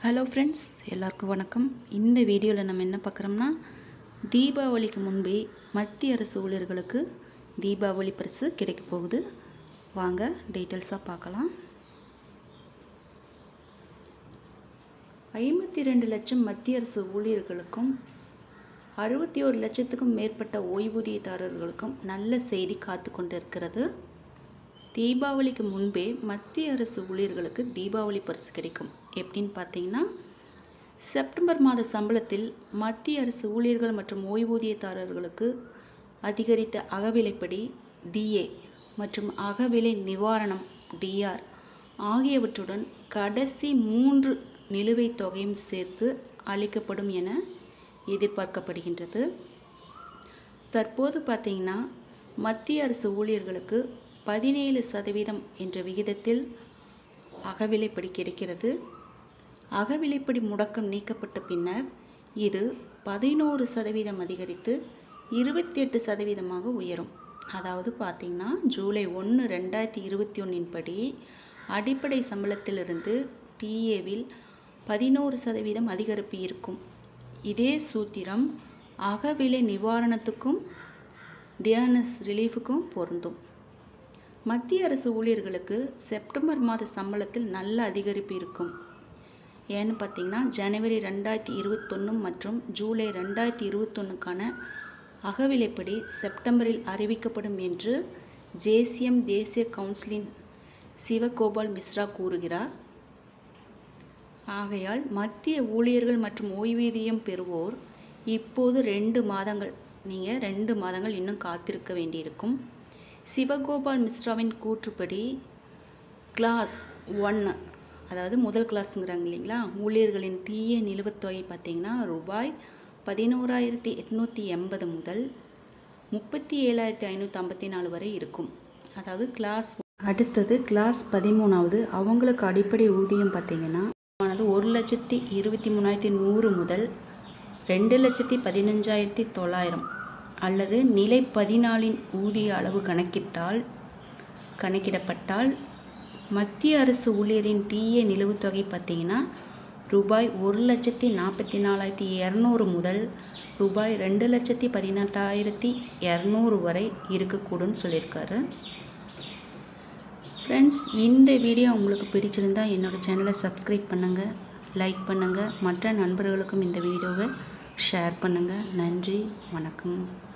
hello friends எல்லாருக்கும் வணக்கம் இந்த வீடியோவில் நம்ம என்ன பார்க்குறோம்னா தீபாவளிக்கு முன்பே மத்திய அரசு ஊழியர்களுக்கு தீபாவளி பரிசு கிடைக்க போகுது வாங்க டீட்டெயில்ஸாக பார்க்கலாம் ஐம்பத்தி ரெண்டு லட்சம் மத்திய அரசு ஊழியர்களுக்கும் அறுபத்தி ஒரு லட்சத்துக்கும் மேற்பட்ட ஓய்வூதியதாரர்களுக்கும் நல்ல செய்தி காத்து கொண்டு இருக்கிறது தீபாவளிக்கு முன்பே மத்திய அரசு ஊழியர்களுக்கு தீபாவளி பரிசு கிடைக்கும் எப்படின்னு பார்த்தீங்கன்னா செப்டம்பர் மாத சம்பளத்தில் மத்திய அரசு ஊழியர்கள் மற்றும் ஓய்வூதியதாரர்களுக்கு அதிகரித்த அகவிலைப்படி டிஏ மற்றும் அகவிலை நிவாரணம் டிஆர் ஆகியவற்றுடன் கடைசி மூன்று நிலுவைத் தொகையும் சேர்த்து அளிக்கப்படும் என எதிர்பார்க்கப்படுகின்றது தற்போது பார்த்தீங்கன்னா மத்திய அரசு ஊழியர்களுக்கு பதினேழு சதவீதம் என்ற விகிதத்தில் அகவிலைப்படி கிடைக்கிறது அகவிலைப்படி முடக்கம் நீக்கப்பட்ட பின்னர் இது பதினோரு சதவீதம் அதிகரித்து இருபத்தி எட்டு சதவீதமாக உயரும் அதாவது பார்த்தீங்கன்னா ஜூலை ஒன்று ரெண்டாயிரத்தி இருபத்தி ஒன்றின் படி அடிப்படை சம்பளத்திலிருந்து டிஏவில் பதினோரு சதவீதம் அதிகரிப்பு இருக்கும் இதே சூத்திரம் அகவிலை நிவாரணத்துக்கும் டியானஸ் ரிலீஃபுக்கும் பொருந்தும் மத்திய அரசு ஊழியர்களுக்கு செப்டம்பர் மாத சம்பளத்தில் நல்ல அதிகரிப்பு இருக்கும் ஏன்னு பார்த்தீங்கன்னா ஜனவரி ரெண்டாயிரத்தி இருபத்தொன்று மற்றும் ஜூலை ரெண்டாயிரத்தி இருபத்தொன்னுக்கான அகவிலைப்படி செப்டம்பரில் அறிவிக்கப்படும் என்று ஜேசிஎம் தேசிய கவுன்சிலின் சிவகோபால் மிஸ்ரா கூறுகிறார் ஆகையால் மத்திய ஊழியர்கள் மற்றும் ஓய்வூதியம் பெறுவோர் இப்போது ரெண்டு மாதங்கள் நீங்கள் ரெண்டு மாதங்கள் இன்னும் காத்திருக்க வேண்டியிருக்கும் சிவகோபால் மிஸ்ராவின் கூற்றுப்படி கிளாஸ் ஒன்று அதாவது முதல் கிளாஸுங்கிறாங்க இல்லைங்களா ஊழியர்களின் டிஏ நிலுவைத் தொகை பார்த்தீங்கன்னா ரூபாய் பதினோராயிரத்தி எட்நூற்றி எண்பது முதல் முப்பத்தி ஏழாயிரத்தி ஐநூற்றி ஐம்பத்தி நாலு வரை இருக்கும் அதாவது கிளாஸ் அடுத்தது கிளாஸ் பதிமூணாவது அவங்களுக்கு அடிப்படை ஊதியம் பார்த்தீங்கன்னா ஆனது ஒரு லட்சத்தி இருபத்தி மூணாயிரத்தி நூறு முதல் ரெண்டு லட்சத்தி பதினஞ்சாயிரத்தி தொள்ளாயிரம் அல்லது நிலை பதினாலின் ஊதிய அளவு கணக்கிட்டால் கணக்கிடப்பட்டால் மத்திய அரசு ஊழியரின் டிஏ நிலுவைத் தொகை பார்த்தீங்கன்னா ரூபாய் ஒரு லட்சத்தி நாற்பத்தி நாலாயிரத்தி இரநூறு முதல் ரூபாய் ரெண்டு லட்சத்தி பதினெட்டாயிரத்தி இரநூறு வரை இருக்கக்கூடும்னு சொல்லியிருக்காரு ஃப்ரெண்ட்ஸ் இந்த வீடியோ உங்களுக்கு பிடிச்சிருந்தா என்னோடய சேனலை சப்ஸ்கிரைப் பண்ணுங்கள் லைக் பண்ணுங்கள் மற்ற நண்பர்களுக்கும் இந்த வீடியோவை ஷேர் பண்ணுங்கள் நன்றி வணக்கம்